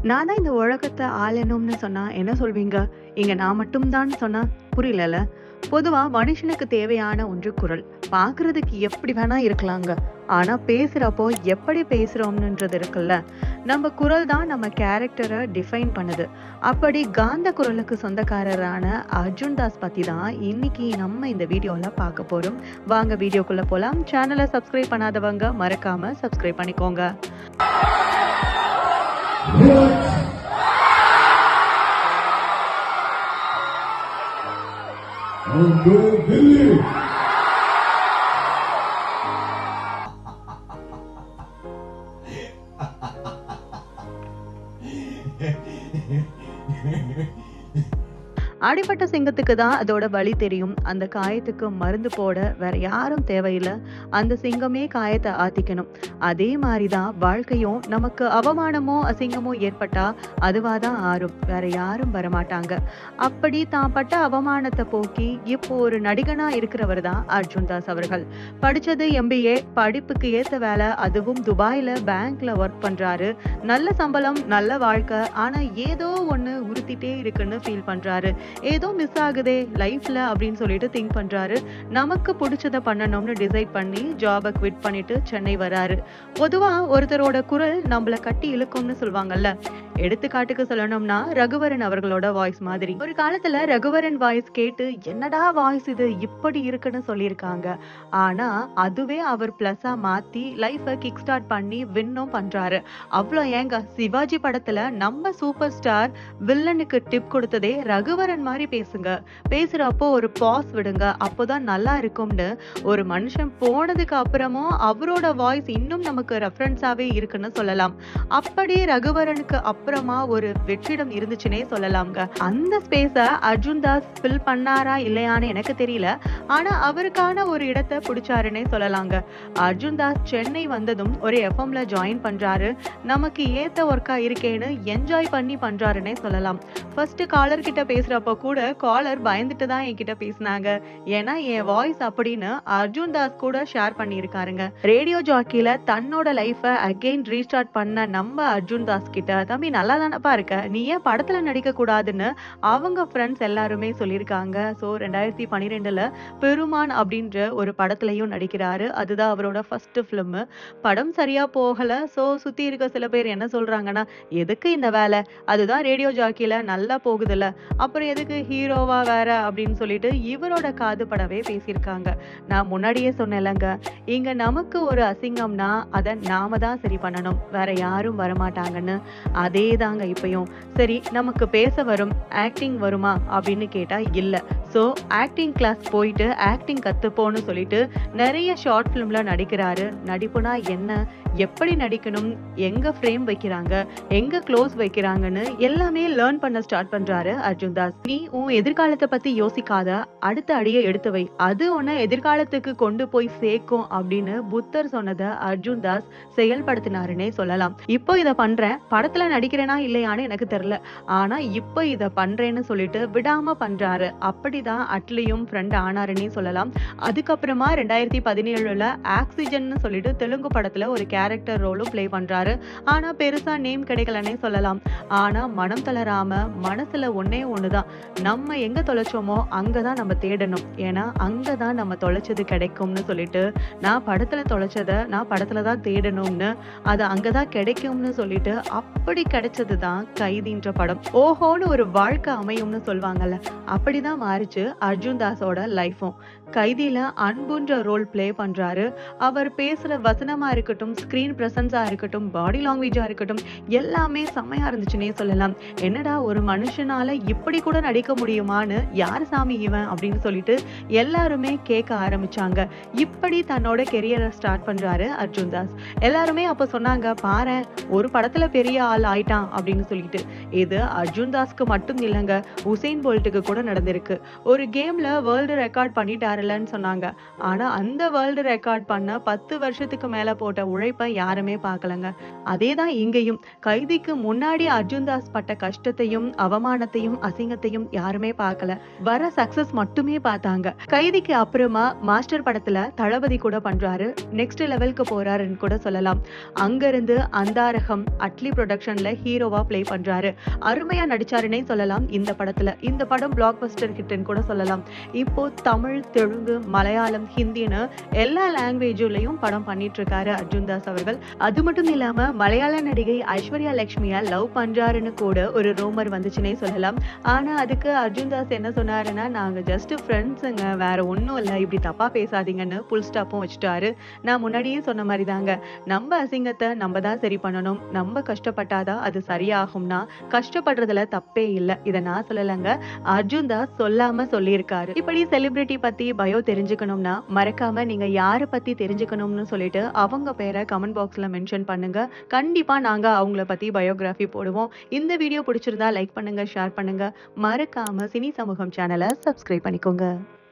நான் தான் இந்த உலகத்தை ஆளணும்னு சொன்னா என்ன சொல்வீங்க இங்க நான் மட்டும்தான் சொன்னா புரியலல பொதுவா மனுஷனுக்கு தேவையான ஒன்று குரல் பார்க்கிறதுக்கு எப்படி வேணா இருக்கலாங்க ஆனா பேசுறப்போ எப்படி பேசுறோம்ன்றது இருக்குல்ல நம்ம குரல் தான் நம்ம கேரக்டரை டிஃபைன் பண்ணுது அப்படி காந்த குரலுக்கு சொந்தக்காரரான அர்ஜுன் தாஸ் பத்தி தான் இன்னைக்கு நம்ம இந்த வீடியோல பார்க்க போறோம் வாங்க வீடியோக்குள்ள போலாம் சேனலை சப்ஸ்கிரைப் பண்ணாதவங்க மறக்காம சப்ஸ்கிரைப் பண்ணிக்கோங்க Uncle Billy. அடிபட்ட சிங்கத்துக்கு தான் அதோட வலி தெரியும் அந்த காயத்துக்கு மருந்து போட வேற யாரும் தேவையில்லை அந்த சிங்கமே காயத்தை ஆத்திக்கணும் அதே மாதிரிதான் வாழ்க்கையும் நமக்கு அவமானமோ அசிங்கமோ ஏற்பட்டா அதுவா தான் ஆறும் வேற யாரும் வரமாட்டாங்க அப்படி தான் பட்ட அவமானத்தை போக்கி இப்போ ஒரு நடிகனா இருக்கிறவர் தான் அர்ஜுன் தாஸ் அவர்கள் படிச்சது எம்பிஏ படிப்புக்கு ஏத்த வேலை அதுவும் துபாயில பேங்க்ல ஒர்க் பண்றாரு நல்ல சம்பளம் நல்ல வாழ்க்கை ஆனா ஏதோ ஒண்ணு உறுத்திட்டே இருக்குன்னு ஃபீல் பண்றாரு ஏதோ மிஸ் ஆகுதே லைஃப்ல அப்படின்னு சொல்லிட்டு திங்க் பண்றாரு நமக்கு பிடிச்சத பண்ணணும்னு டிசைட் பண்ணி ஜாபை குவிட் பண்ணிட்டு சென்னை வராரு பொதுவா ஒருத்தரோட குரல் நம்மள கட்டி இழுக்கும்னு சொல்லுவாங்கல்ல எடுத்துக்காட்டுக்கு சொல்லணும்னா ரகுவரன் அவர்களோட வாய்ஸ் மாதிரி ஒரு காலத்துல ரகுவரன் வாய்ஸ் கேட்டு என்னடா வாய்ஸ் இது இப்படி இருக்குன்னு சொல்லியிருக்காங்க ஆனா அதுவே அவர் பிளஸ்ஸா மாத்தி லைஃபை கிக் ஸ்டார்ட் பண்ணி வின்னும் பண்றாரு அவ்வளோ ஏங்க சிவாஜி படத்துல நம்ம சூப்பர் ஸ்டார் வில்லனுக்கு டிப் கொடுத்ததே ரகுவரன் மாதிரி பேசுங்க பேசுறப்போ ஒரு பாஸ் விடுங்க அப்போதான் நல்லா இருக்கும்னு ஒரு மனுஷன் போனதுக்கு அப்புறமும் அவரோட வாய்ஸ் இன்னும் நமக்கு ரெஃபரன்ஸாவே இருக்குன்னு சொல்லலாம் அப்படி ரகுவரனுக்கு அப்புறமா ஒரு வெற்றிடம் இருந்துச்சுன்னே சொல்லலாம்ங்க அந்த ஸ்பேஸ அர்ஜுன் தாஸ் ஃபில் பண்ணாரா இல்லையான்னு எனக்கு தெரியல ஆனா அவருக்கான ஒரு இடத்தை பிடிச்சாருன்னே சொல்லலாங்க அர்ஜுன் தாஸ் சென்னை வந்ததும் ஒரு எஃப்எம்ல ஜாயின் பண்றாரு நமக்கு ஏத்த ஒர்க்கா இருக்கேன்னு என்ஜாய் பண்ணி பண்றாருன்னே சொல்லலாம் ஃபர்ஸ்ட் காலர் கிட்ட பேசுறப்ப கூட காலர் பயந்துட்டு தான் என்கிட்ட பேசினாங்க ஏன்னா என் வாய்ஸ் அப்படின்னு அர்ஜுன் தாஸ் கூட ஷேர் பண்ணியிருக்காருங்க ரேடியோ ஜாக்கில தன்னோட லைஃபை அகெயின் ரீஸ்டார்ட் பண்ண நம்ம அர்ஜுன் தாஸ் கிட்ட தம்பி நல்லா தானப்பா இருக்க நீ ஏன் படத்துல நடிக்க கூடாதுன்னு அவங்க ஃப்ரெண்ட்ஸ் எல்லாருமே சொல்லியிருக்காங்க ஸோ ரெண்டாயிரத்தி பன்னிரெண்டுல பெருமான் அப்படின்ற ஒரு படத்துலயும் நடிக்கிறாரு அதுதான் அவரோட ஃபர்ஸ்ட் ஃபிலிம் படம் சரியா போகல ஸோ சுத்தி இருக்க சில பேர் என்ன சொல்றாங்கன்னா எதுக்கு இந்த வேலை அதுதான் ரேடியோ ஜாக்கில நல்லா போகுதுல்ல அப்புறம் எதுக்கு ஹீரோவா வேற அப்படின்னு சொல்லிட்டு இவரோட காது படவே பேசியிருக்காங்க நான் முன்னாடியே சொன்னேன்லங்க இங்க நமக்கு ஒரு அசிங்கம்னா அதை நாம தான் சரி பண்ணணும் வேற யாரும் வரமாட்டாங்கன்னு அதே தாங்க இப்பயும் சரி நமக்கு பேச வரும் ஆக்டிங் வருமா அப்படின்னு கேட்டா இல்ல ஸோ ஆக்டிங் கிளாஸ் போயிட்டு ஆக்டிங் கத்துப்போன்னு சொல்லிட்டு நிறைய ஷார்ட் ஃபிலிம்ல நடிக்கிறாரு நடிப்புனா என்ன எப்படி நடிக்கணும் எங்க ஃப்ரேம் வைக்கிறாங்க எங்க க்ளோஸ் வைக்கிறாங்கன்னு எல்லாமே லேர்ன் பண்ண ஸ்டார்ட் பண்றாரு அர்ஜுன் தாஸ் நீ உன் எதிர்காலத்தை பத்தி யோசிக்காத அடுத்த அடியை எடுத்து வை அது உன்னை எதிர்காலத்துக்கு கொண்டு போய் சேர்க்கும் அப்படின்னு புத்தர் சொன்னதை அர்ஜுன் தாஸ் செயல்படுத்தினாருன்னே சொல்லலாம் இப்போ இத பண்றேன் படத்துல நடிக்கிறேனா இல்லையான்னு எனக்கு தெரியல ஆனா இப்போ இத பண்றேன்னு சொல்லிட்டு விடாம பண்றாரு அப்படிதான் அட்லியும் ஃப்ரெண்ட் ஆனாருன்னே சொல்லலாம் அதுக்கப்புறமா ரெண்டாயிரத்தி பதினேழுல ஆக்சிஜன் சொல்லிட்டு தெலுங்கு படத்துல ஒரு கேரக்டர் ரோலும் ப்ளே பண்றாரு ஆனா பெருசா நேம் கிடைக்கலன்னே சொல்லலாம் ஆனா மனம் தளராம மனசுல ஒன்னே ஒண்ணுதான் நம்ம எங்க தொலைச்சோமோ அங்கதான் நம்ம தேடணும் ஏன்னா அங்கதான் நம்ம தொலைச்சது கிடைக்கும்னு சொல்லிட்டு நான் படத்துல தொலைச்சத நான் படத்துல தான் தேடணும்னு அது அங்கதான் கிடைக்கும்னு சொல்லிட்டு அப்படி கிடைச்சதுதான் கைதின்ற படம் ஓஹோன்னு ஒரு வாழ்க்கை அமையும்னு சொல்லுவாங்கல்ல அப்படிதான் மாறிச்சு அர்ஜுன் தாஸோட லைஃபும் கைதியில அன்புன்ற ரோல் ப்ளே பண்றாரு அவர் பேசுற வசனமா இருக்கட்டும் ஸ்கிரீன் பிரசன்ஸா இருக்கட்டும் பாடி லாங்குவேஜா இருக்கட்டும் எல்லாமே செம்மையா இருந்துச்சுன்னே சொல்லலாம் என்னடா ஒரு மனுஷனால இப்படி கூட நடிக்க முடியுமான்னு யார் சாமி இவன் அப்படின்னு சொல்லிட்டு எல்லாருமே கேட்க ஆரம்பிச்சாங்க இப்படி தன்னோட கெரியரை ஸ்டார்ட் பண்றாரு அர்ஜுன் தாஸ் எல்லாருமே அப்ப சொன்னாங்க பாரேன் ஒரு படத்துல பெரிய ஆள் ஆயிட்டான் அப்படின்னு சொல்லிட்டு இது அர்ஜுன் தாஸ்க்கு மட்டும் இல்லைங்க உசைன் போல்ட்டுக்கு கூட நடந்திருக்கு ஒரு கேம்ல வேர்ல்டு ரெக்கார்ட் பண்ணிட்டாரு வரலன்னு சொன்னாங்க. ஆனா அந்த வேர்ல்டு ரெக்கார்ட் பண்ண 10 வருஷத்துக்கு மேல போட்ட உழைப்ப யாருமே பார்க்கலங்க. அதேதான் இங்கேயும். கைதிக்கு முன்னாடி அர்ஜுன் தாஸ் பட்ட கஷ்டத்தையும், அவமானத்தையும், அசிங்கத்தையும் யாருமே பார்க்கல. வர சக்சஸ் மட்டுமே பார்த்தாங்க. கைதிக்கு அப்புறமா மாஸ்டர் படத்துல தளபதி கூட பண்றாரு. நெக்ஸ்ட் லெவலுக்கு போறாருன்னு கூட சொல்லலாம். அங்கிருந்து அந்தாரகம், அட்லி புரொடக்ஷன்ல ஹீரோவா ப்ளே பண்றாரு. அருமையா நடிச்சாருன்னே சொல்லலாம் இந்த படத்துல. இந்த படம் பிளாக் பஸ்டர் ஹிட்ன்னு கூட சொல்லலாம். இப்போ தமிழ், தெலுங்கு, மலையாளம், ஹிந்தின்னு எல்லா லாங்குவேஜ்லயும் படம் பண்ணிட்டு இருக்காரு அர்ஜுன் தாஸ் அவர்கள். அது மட்டும் இல்லாம மலையாள நடிகை ஐஸ்வர்யா லட்சுமிய லவ் பண்றாருன்னு கூட ஒரு ரூமர் வந்துச்சுன்னே சொல்லலாம். ஆனா அதுக்கு அர்ஜுன் தாஸ் என்ன சொன்னாருன்னா, நாங்க ஜஸ்ட் ஃப்ரெண்ட்ஸுங்க. வேற ஒண்ணும் இல்ல. இப்படி தப்பா பேசாதீங்கன்னு ஃபுல் ஸ்டாப்பும் வச்சுட்டாரு. நான் முன்னாடியே சொன்ன மாரி தாங்க. நம்ம அசிங்கத்த நம்ம தான் சரி பண்ணணும். நம்ம கஷ்டப்பட்டாதான் அது சரியாகும்னா, கஷ்டப்படுறதுல தப்பே இல்ல. இத நான் சொல்லலங்க. அர்ஜுன் தாஸ் சொல்லாம சொல்லியிருக்காரு. இப்படி செலிபிரிட்டி பத்தி பயோ தெரிஞ்சுக்கணும்னா, மறக்காம நீங்க யார பத்தி தெரிஞ்சுக்கணும்னு சொல்லிட்டு அவங்க பேர கமெண்ட் பாக்ஸ்ல மென்ஷன் பண்ணுங்க. கண்டிப்பா நாங்க அவங்கள பத்தி பயோகிராஃபி போடுவோம். இந்த வீடியோ புடிச்சிருந்தா லைக் பண்ணுங்க, ஷேர் பண்ணுங்க. மறக்காம சினி சமூகம் சேனல சப்ஸ்கிரைப் பண்ணிக்கோங்க.